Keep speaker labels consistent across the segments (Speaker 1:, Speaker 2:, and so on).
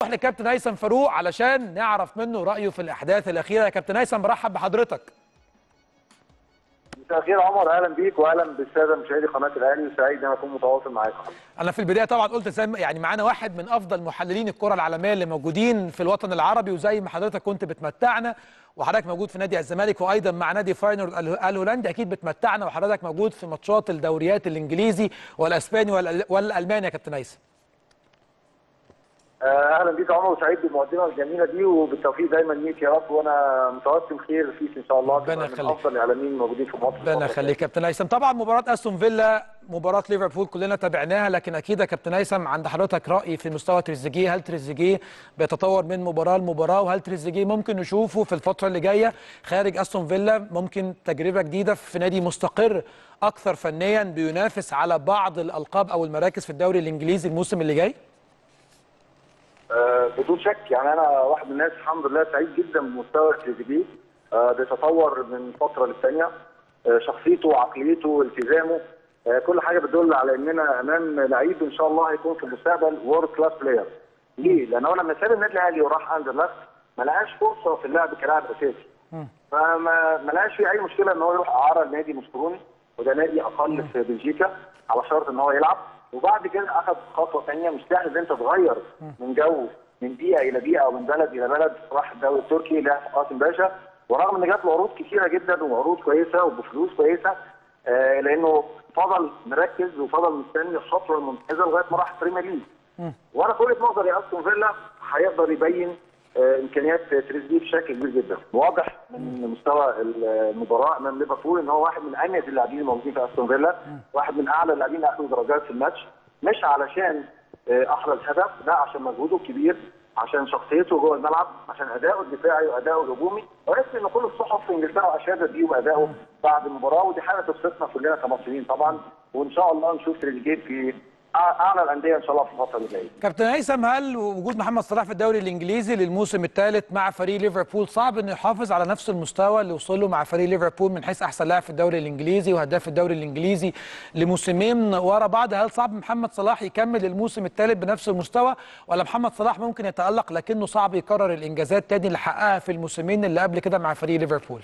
Speaker 1: نروح لكابتن هيثم فاروق علشان نعرف منه رايه في الاحداث الاخيره يا كابتن هيثم برحب بحضرتك
Speaker 2: مساء الخير عمر اهلا بيك واهلا بالساده مشاهدي قناه الاهلي وسعيد ان انا اكون متواصل معاكم
Speaker 1: انا في البدايه طبعا قلت زي ما- يعني معانا واحد من افضل محللين الكره العالميه اللي موجودين في الوطن العربي وزي ما حضرتك كنت بتمتعنا وحضرتك موجود في نادي الزمالك وايضا مع نادي فاينورد اله- الهولندي اكيد بتمتعنا وحضرتك موجود في ماتشات الدوريات الانجليزي والاسباني والأل- والالماني يا كابتن هيثم
Speaker 2: آه، اهلا بيك يا عمر وسعيد بالمقدمه الجميله دي وبالتوفيق دايما ليك يا رب وانا متوسم خير فيك ان شاء الله
Speaker 1: ربنا
Speaker 2: تبقى من
Speaker 1: يخليك.
Speaker 2: افضل الاعلاميين الموجودين في مصر
Speaker 1: ربنا يخليك كابتن هيثم طبعا مباراه استون فيلا مباراه ليفربول كلنا تابعناها لكن اكيد يا كابتن هيثم عند حضرتك راي في مستوى تريزيجيه هل تريزيجيه بيتطور من مباراه لمباراه وهل تريزيجيه ممكن نشوفه في الفتره اللي جايه خارج استون فيلا ممكن تجربه جديده في نادي مستقر اكثر فنيا بينافس على بعض الالقاب او المراكز في الدوري الانجليزي الموسم اللي جاي
Speaker 2: آه، بدون شك يعني انا واحد من الناس الحمد لله سعيد جدا بمستوى تريزيجيه آه، بيتطور من فتره للثانيه آه، شخصيته وعقليته والتزامه آه، كل حاجه بتدل على اننا امام لعيب ان شاء الله هيكون في المستقبل وورد كلاس بلاير ليه؟ لان هو لما ساب النادي الاهلي وراح اندرلخت ما لقاش فرصه في اللعب كلاعب اساسي فما ما لقاش في اي مشكله ان هو يروح اعاره لنادي مشكروني وده نادي اقل في بلجيكا على شرط ان هو يلعب وبعد كده اخذ خطوه ثانيه مش سهل ان انت تغير من جو من بيئه الى بيئه او من بلد الى بلد راح الدوري التركي لعب في قاسم باشا ورغم ان جات له عروض كثيره جدا وعروض كويسه وبفلوس كويسه آه لانه فضل مركز وفضل مستني الخطوه الممتازه لغايه ما راح البريمير ليج وانا في وجهه نظري استون فيلا هيقدر يبين آه، امكانيات تريزيجيه بشكل كبير جدا واضح من مستوى المباراه امام ليفربول ان هو واحد من اميز اللاعبين الموجودين في استون فيلا واحد من اعلى اللاعبين اللي اخذوا درجات في الماتش مش علشان آه، احرز هدف لا عشان مجهوده الكبير عشان شخصيته جوه الملعب عشان اداؤه الدفاعي واداؤه الهجومي ويكفي ان كل الصحف في انجلترا اشادت بيه وادائه بعد المباراه ودي حاجه تبسطنا كلنا كمصريين طبعا وان شاء الله نشوف تريزيجيه في أع- اعلى الانديه ان شاء الله في الفتره اللي جايه
Speaker 1: كابتن هيثم هل وجود محمد صلاح في الدوري الانجليزي للموسم الثالث مع فريق ليفربول صعب انه يحافظ على نفس المستوى اللي وصل له مع فريق ليفربول من حيث احسن لاعب في الدوري الانجليزي وهداف الدوري الانجليزي لموسمين ورا بعض هل صعب محمد صلاح يكمل الموسم الثالث بنفس المستوى ولا محمد صلاح ممكن يتالق لكنه صعب يكرر الانجازات تاني اللي حققها في الموسمين اللي قبل كده مع فريق ليفربول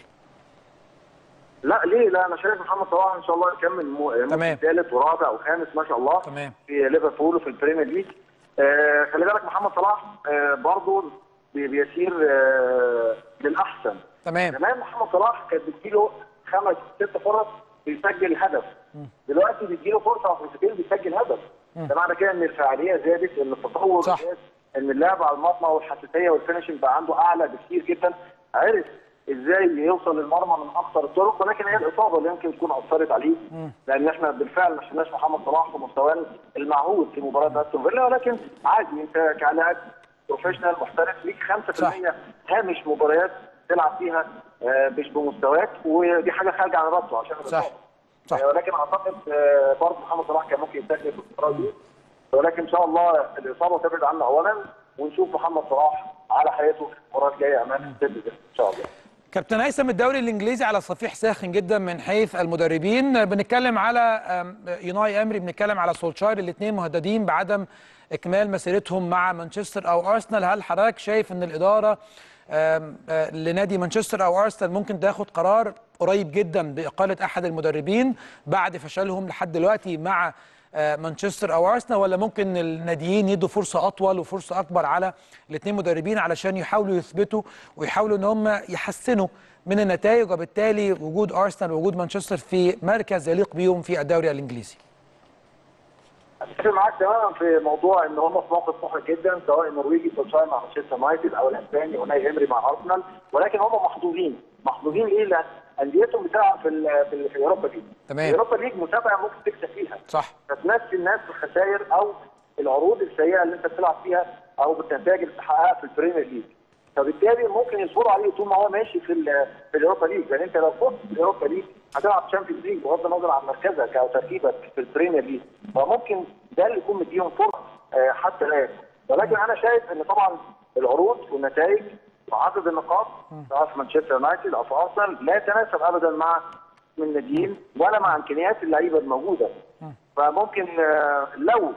Speaker 2: لا ليه لا انا شايف محمد صلاح ان شاء الله يكمل مو- الموسم
Speaker 1: تمام.
Speaker 2: الثالث ورابع وخامس ما شاء الله
Speaker 1: تمام.
Speaker 2: في ليفربول وفي البريمير ليج آه خلي بالك محمد صلاح آه برضه بي- بيسير آه للاحسن
Speaker 1: تمام
Speaker 2: زمان محمد صلاح كانت بتجيله خمس ست فرص بيسجل هدف دلوقتي بتجيله فرصه او فرصتين بيسجل هدف ده معنى كده ان الفعاليه زادت ان التطور
Speaker 1: صح.
Speaker 2: زاد ان اللعب على المرمى والحساسيه والفينشنج بقى عنده اعلى بكثير جدا عرف ازاي يوصل للمرمى من اكثر الطرق ولكن هي الاصابه اللي يمكن تكون اثرت عليه لان احنا بالفعل ما شفناش محمد صلاح في مستواه المعهود في مباراه استون فيلا ولكن عادي انت كلاعب بروفيشنال محترف ليك 5% هامش مباريات تلعب فيها آه، مش بمستواك ودي حاجه خارجه عن راسه عشان
Speaker 1: صح
Speaker 2: الإصابة.
Speaker 1: صح
Speaker 2: آه، ولكن اعتقد آه، برضه محمد صلاح كان ممكن يسجل في المباراه دي ولكن ان شاء الله الاصابه تبعد عنا اولا ونشوف محمد صلاح على حياته في المباراه الجايه امام السيتي ان شاء الله
Speaker 1: كابتن هيثم الدوري الانجليزي على صفيح ساخن جدا من حيث المدربين بنتكلم على أم، يوناي امري بنتكلم على سولشاير الاثنين مهددين بعدم اكمال مسيرتهم مع مانشستر او ارسنال هل حضرتك شايف ان الاداره أم، أه، لنادي مانشستر او ارسنال ممكن تاخد قرار قريب جدا باقاله احد المدربين بعد فشلهم لحد دلوقتي مع آه، مانشستر او ارسنال ولا ممكن الناديين يدوا فرصه اطول وفرصه اكبر على الاثنين مدربين علشان يحاولوا يثبتوا ويحاولوا ان هم يحسنوا من النتائج وبالتالي وجود ارسنال ووجود مانشستر في مركز يليق بيهم في الدوري الانجليزي
Speaker 2: اتفق معاك تماما في موضوع ان هم في موقف محرج جدا سواء النرويجي سولشاير مع مانشستر يونايتد او الاسباني اوناي امري مع ارسنال ولكن هم محظوظين محظوظين ليه؟ لان انديتهم بتلعب في ال في, ال في اوروبا ليج
Speaker 1: تمام.
Speaker 2: اوروبا ليج مسابقه ممكن تكسب فيها
Speaker 1: صح
Speaker 2: فتمثل الناس بالخسائر او العروض السيئه اللي انت بتلعب فيها او بالنتائج اللي بتحققها في البريمير ليج فبالتالي ممكن يصبروا عليه طول ما هو ماشي في ال في الاوروبا ليج لان انت لو فزت في الاوروبا ليج هتلعب تشامبيونز ليج بغض النظر عن مركزك او ترتيبك في البريمير ليج فممكن ده اللي يكون مديهم فرص آه، حتى الان ولكن انا شايف ان طبعا العروض والنتائج وعدد النقاط سواء في مانشستر يونايتد او في ارسنال لا يتناسب ابدا مع من الناديين ولا مع امكانيات اللعيبه الموجوده فممكن آه، لو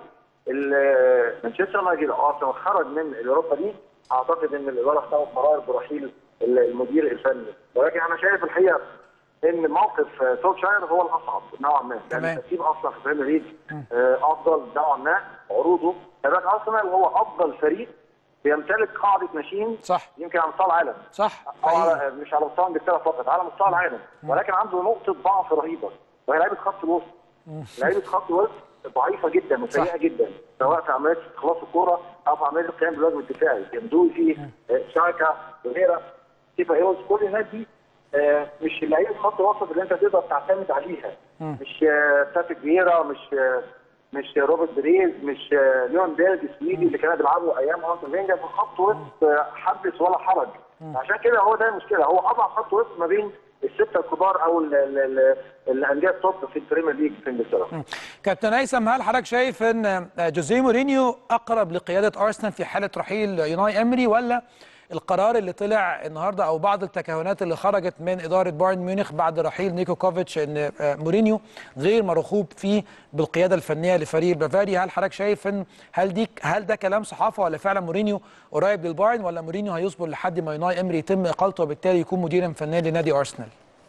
Speaker 2: ال- مانشستر يونايتد ارسنال خرج من الاوروبا دي اعتقد ان الاداره اخذت قرار برحيل ال- المدير الفني ولكن انا شايف الحقيقه ان موقف آه، سولشاير هو الاصعب نوعا ما
Speaker 1: تمام.
Speaker 2: يعني الترتيب اصلا في البريمير ليج آه، افضل نوعا ما عروضه كذلك ارسنال هو افضل فريق بيمتلك قاعده ناشئين
Speaker 1: صح
Speaker 2: يمكن على مستوى العالم
Speaker 1: صح
Speaker 2: أو
Speaker 1: حقيقي.
Speaker 2: على مش على مستوى انجلترا فقط على مستوى العالم ولكن عنده نقطه ضعف رهيبه وهي لعيبه خط الوسط لعيبه خط الوسط ضعيفه جدا وسيئه
Speaker 1: صح.
Speaker 2: جدا سواء في عمليه استخلاص الكوره او في عمليه القيام بالواجب الدفاعي يمدوي فيه آه، شاكا فيرا تيفا ايوز كل الناس دي آه، مش لعيبه خط الوسط اللي انت تقدر تعتمد عليها مش آه، باتريك فييرا مش آه، مش روبرت بريز مش آه، ليون بيرج السويدي اللي كانوا بيلعبوا ايام ارسنال فينجر في خط وسط آه، حدث ولا حرج عشان كده هو ده المشكله هو اضعف خط وسط ما بين السته الكبار او ال- ال- ال- الانديه التوب في البريمير ليج في انجلترا
Speaker 1: كابتن هيثم هل حضرتك شايف ان جوزيه مورينيو اقرب لقياده ارسنال في حاله رحيل يوناي امري ولا القرار اللي طلع النهارده او بعض التكهنات اللي خرجت من اداره بايرن ميونخ بعد رحيل نيكو كوفيتش ان آه، مورينيو غير مرغوب فيه بالقياده الفنيه لفريق البافاري هل حضرتك شايف ان هل دي هل ده كلام صحافه ولا فعلا مورينيو قريب للبايرن ولا مورينيو هيصبر لحد ما يوناي امري يتم اقالته وبالتالي يكون مديرا فنيا لنادي ارسنال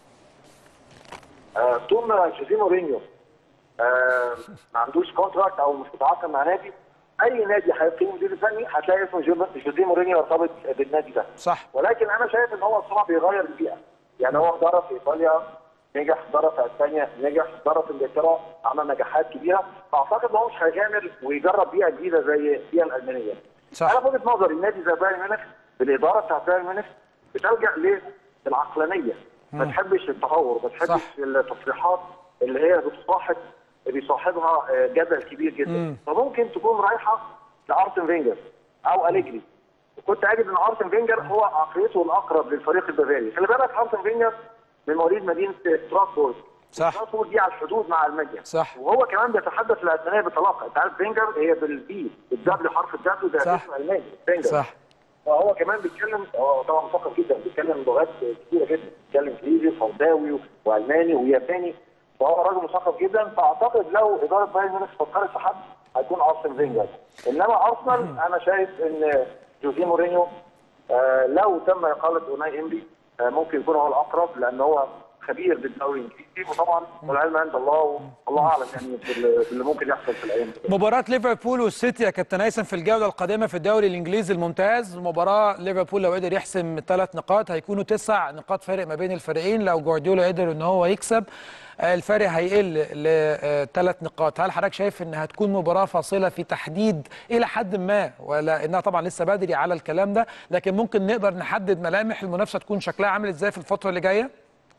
Speaker 2: آه، طول ما جوزيه مورينيو آه، ما عندوش كونتراكت او مش متعاقد مع نادي اي نادي هيقيم مدير فني هتلاقي اسمه جو- جوزيه مورينيو يرتبط بالنادي ده
Speaker 1: صح
Speaker 2: ولكن انا شايف ان هو بسرعه بيغير البيئه يعني هو درب في ايطاليا نجح درب في اسبانيا نجح درب في انجلترا عمل نجاحات كبيره فاعتقد ان هو مش هيغامر ويجرب بيئه جديده زي البيئه الالمانيه
Speaker 1: صح.
Speaker 2: انا في وجهه نظري النادي زي بايرن ميونخ بالاداره بتاعت بايرن ميونخ بتلجا للعقلانيه ما تحبش التهور ما تحبش
Speaker 1: صح.
Speaker 2: التصريحات اللي هي بتصاحب بيصاحبها آه، جدل كبير جدا فممكن تكون رايحه لارسن فينجر او اليجري وكنت اجد ان ارسن فينجر هو عقليته الاقرب للفريق البافاري خلي بالك ارسن فينجر من مواليد مدينه ستراسبورغ
Speaker 1: صح.
Speaker 2: ستراسبورغ دي على الحدود مع المانيا
Speaker 1: صح.
Speaker 2: وهو كمان بيتحدث الالمانيه بطلاقه انت عارف فينجر هي بالبي الدبليو حرف الدبليو ده
Speaker 1: صح.
Speaker 2: اسم الماني فينجر
Speaker 1: صح
Speaker 2: فهو كمان بيتكلم هو طبعا مثقف جدا بيتكلم لغات كتيره جدا بيتكلم انجليزي وفرنساوي والماني وياباني فهو راجل مثقف جدا فاعتقد لو اداره بايرن ميونخ فكرت في حد هيكون ارسن فينجر انما ارسنال انا شايف ان جوزيه مورينيو آه لو تم اقاله اوناي امري آه ممكن يكون هو الاقرب لان هو خبير بالدوري الانجليزي وطبعا والعلم عند الله والله اعلم يعني بال- باللي ممكن يحصل في الايام دي.
Speaker 1: مباراة ليفربول والسيتي يا كابتن هيثم في الجولة القادمة في الدوري الإنجليزي الممتاز مباراة ليفربول لو قدر يحسم ثلاث نقاط هيكونوا تسع نقاط فارق ما بين الفريقين لو جوارديولا قدر إن هو يكسب آه، الفارق هيقل لثلاث نقاط هل حضرتك شايف إن هتكون مباراة فاصلة في تحديد إلى حد ما ولا إنها طبعا لسه بدري على الكلام ده لكن ممكن نقدر نحدد ملامح المنافسة تكون شكلها عامل إزاي في الفترة اللي جاية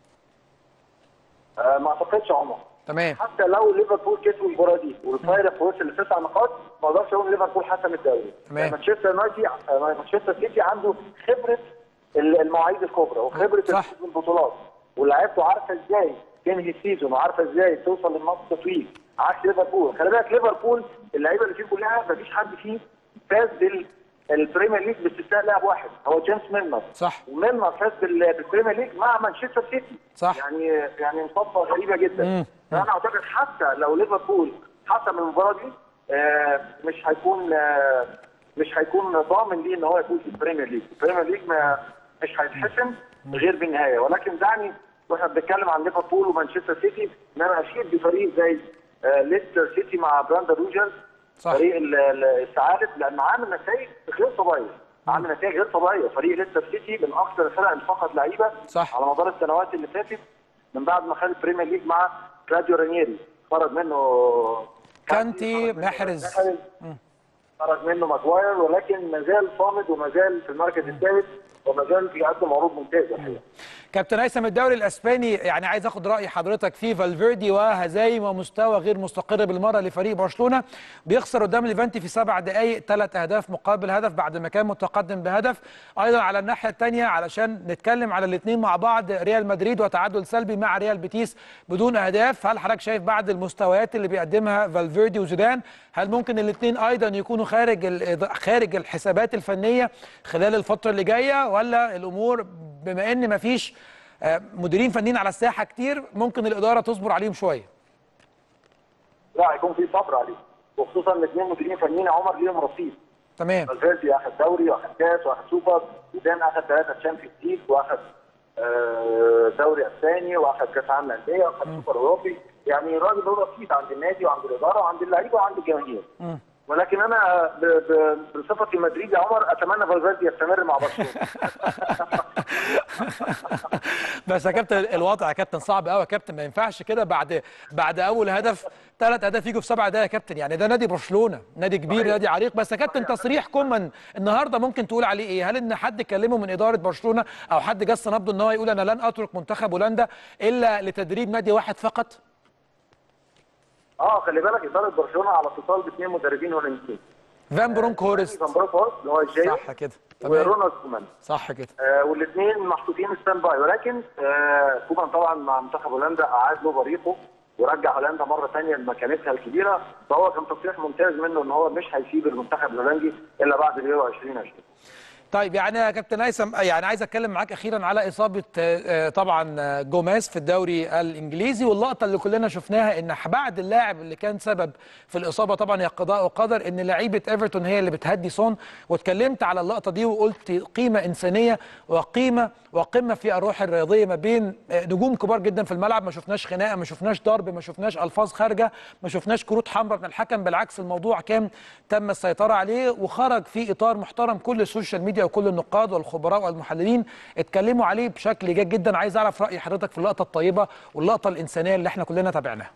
Speaker 2: آه ما اعتقدش يا عمر
Speaker 1: تمام
Speaker 2: حتى لو ليفربول كسب المباراه دي والفارق وصل لتسع نقاط ما اقدرش اقول ليفربول حسم الدوري
Speaker 1: تمام.
Speaker 2: مانشستر يونايتد آه، مانشستر سيتي عنده خبره ال- المواعيد الكبرى وخبره
Speaker 1: صح.
Speaker 2: الفوز بالبطولات ولاعيبته عارفه ازاي تنهي السيزون وعارفه ازاي توصل للنقط التتويج عكس ليفربول خلي بالك ليفربول اللعيبه اللي فيه كلها ما فيش حد فيه فاز بال البريمير ليج باستثناء لاعب واحد هو جيمس ميلنر
Speaker 1: صح.
Speaker 2: وميلنر فاز بال- بالبريمير ليج مع مانشستر سيتي
Speaker 1: صح.
Speaker 2: يعني يعني مصادفه غريبه جدا فانا اعتقد حتى لو ليفربول حسم المباراه دي آه، مش هيكون آه، مش هيكون ضامن ليه ان هو يفوز في البريمير ليج، البريمير ليج ما مش هيتحسم غير بالنهايه ولكن دعني واحنا بنتكلم عن ليفربول ومانشستر سيتي ان انا اشيد بفريق زي آه، ليستر سيتي مع براندر روجرز
Speaker 1: صح.
Speaker 2: فريق ال- ال- الثعالب لانه عامل نتائج غير طبيعيه عامل نتائج غير طبيعيه فريق ليستر سيتي من اكثر الفرق اللي فقد لعيبه
Speaker 1: صح.
Speaker 2: على مدار السنوات اللي فاتت من بعد ما خد البريمير ليج مع كلاديو رانييري خرج منه
Speaker 1: كانتي،
Speaker 2: خرج منه
Speaker 1: محرز.
Speaker 2: خرج منه ماجواير ولكن ما زال صامد وما زال في المركز الثالث وما زال بيقدم عروض ممتازه الحقيقه
Speaker 1: كابتن هيثم الدوري الاسباني يعني عايز اخد راي حضرتك فيه فالفيردي وهزايم ومستوى غير مستقر بالمره لفريق برشلونه بيخسر قدام ليفانتي في سبع دقائق ثلاث اهداف مقابل هدف بعد ما كان متقدم بهدف ايضا على الناحيه الثانيه علشان نتكلم على الاثنين مع بعض ريال مدريد وتعادل سلبي مع ريال بيتيس بدون اهداف هل حضرتك شايف بعد المستويات اللي بيقدمها فالفيردي وزيدان هل ممكن الاثنين ايضا يكونوا خارج ال- خارج الحسابات الفنيه خلال الفتره اللي جايه ولا الامور بما ان مفيش آه، مديرين فنيين على الساحه كتير ممكن الاداره تصبر عليهم شويه
Speaker 2: لا هيكون في صبر عليه وخصوصا ان اثنين مديرين فنيين يا عمر ليهم رصيد
Speaker 1: تمام
Speaker 2: فالفيردي اخذ دوري واخذ كاس واخذ سوبر زيدان اخذ ثلاثه تشامبيونز ليج واخذ آه، دوري اسباني واخذ كاس عالم انديه واخذ سوبر اوروبي يعني الراجل له رصيد عند النادي وعند الاداره وعند اللعيبه وعند الجماهير ولكن انا ب- ب- بصفتي مدريدي يا عمر اتمنى فالفيردي يستمر مع برشلونه
Speaker 1: بس يا كابتن الوضع يا كابتن صعب قوي يا كابتن ما ينفعش كده بعد بعد اول هدف ثلاث اهداف يجوا في سبع دقايق يا كابتن يعني ده نادي برشلونه نادي كبير
Speaker 2: صحيح.
Speaker 1: نادي عريق بس يا كابتن تصريح كومان النهارده ممكن تقول عليه ايه هل ان حد كلمه من اداره برشلونه او حد جس نبضه ان هو يقول انا لن اترك منتخب هولندا الا لتدريب نادي واحد فقط
Speaker 2: اه خلي بالك اداره برشلونه على اتصال باثنين مدربين هولنديين
Speaker 1: فان برونك هورست
Speaker 2: فان بروك هورست اللي هو الجاي
Speaker 1: صح كده تمام
Speaker 2: ورونالد كومان
Speaker 1: صح كده
Speaker 2: آه والاثنين محطوطين ستاند باي ولكن آه كومان طبعا مع منتخب هولندا اعاد له بريقه ورجع هولندا مره ثانيه لمكانتها الكبيره فهو كان تصريح ممتاز منه ان هو مش هيسيب المنتخب الهولندي الا بعد اليورو 2020
Speaker 1: طيب يعني يا كابتن هيثم يعني عايز اتكلم معاك اخيرا على اصابه آه، آه، طبعا آه، جوميز في الدوري الانجليزي واللقطه اللي كلنا شفناها ان بعد اللاعب اللي كان سبب في الاصابه طبعا هي قضاء وقدر ان لعيبه ايفرتون هي اللي بتهدي سون واتكلمت على اللقطه دي وقلت قيمه انسانيه وقيمه وقمه في الروح الرياضيه ما بين آه، نجوم كبار جدا في الملعب ما شفناش خناقه ما شفناش ضرب ما شفناش الفاظ خارجه ما شفناش كروت حمراء من الحكم بالعكس الموضوع كان تم السيطره عليه وخرج في اطار محترم كل السوشيال ميديا وكل النقاد والخبراء والمحللين اتكلموا عليه بشكل جيد جدا عايز اعرف راي حضرتك في اللقطه الطيبه واللقطه الانسانيه اللي احنا كلنا تابعناها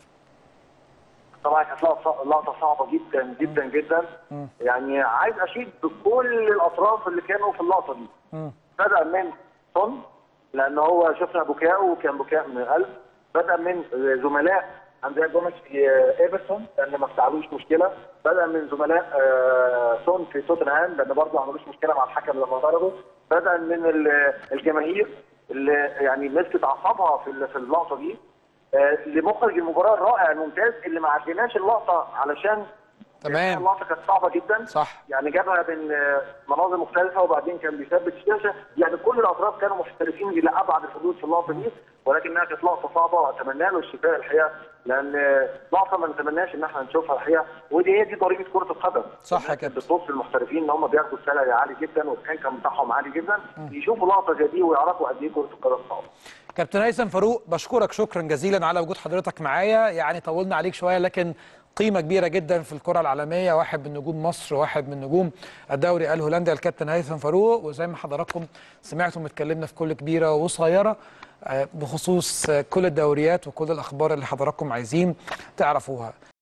Speaker 2: طبعا كانت لقطه لقطة صعبه جدا جدا جدا يعني عايز اشيد بكل الاطراف اللي كانوا في اللقطه دي بدا من سون لان هو شفنا بكاءه وكان بكاء من القلب بدا من زملاء اندريا جوميز في ايفرتون لان ما افتعلوش مشكله بدا من زملاء آه، سون في توتنهام لان برضه ما عملوش مشكله مع الحكم لما طردوا بدا من ال- الجماهير اللي يعني مسكت اعصابها في ال- في اللقطه دي آه، لمخرج المباراه الرائع الممتاز اللي ما عديناش اللقطه علشان
Speaker 1: تمام.
Speaker 2: اللقطه كانت صعبه جدا
Speaker 1: صح.
Speaker 2: يعني جابها من آه، مناظر مختلفه وبعدين كان بيثبت الشاشه يعني كل الاطراف كانوا محترفين الى ابعد الحدود في اللقطه دي ولكنها كانت لقطه صعبه واتمنى له الشفاء الحقيقه لان آه، لقطه ما نتمناش ان احنا نشوفها الحقيقه ودي هي دي ضريبه كره القدم
Speaker 1: صح يا
Speaker 2: الناس
Speaker 1: كابتن.
Speaker 2: بتبص للمحترفين ان هم بياخدوا السالري عالي جدا والانكم بتاعهم عالي جدا يشوفوا لقطه زي دي ويعرفوا قد ايه كره القدم صعبه
Speaker 1: كابتن هيثم فاروق بشكرك شكرا جزيلا على وجود حضرتك معايا يعني طولنا عليك شويه لكن قيمة كبيرة جدا في الكرة العالمية واحد من نجوم مصر واحد من نجوم الدوري الهولندي الكابتن هيثم فاروق وزي ما حضراتكم سمعتم اتكلمنا في كل كبيرة وصغيرة آه، بخصوص آه، كل الدوريات وكل الأخبار اللي حضراتكم عايزين تعرفوها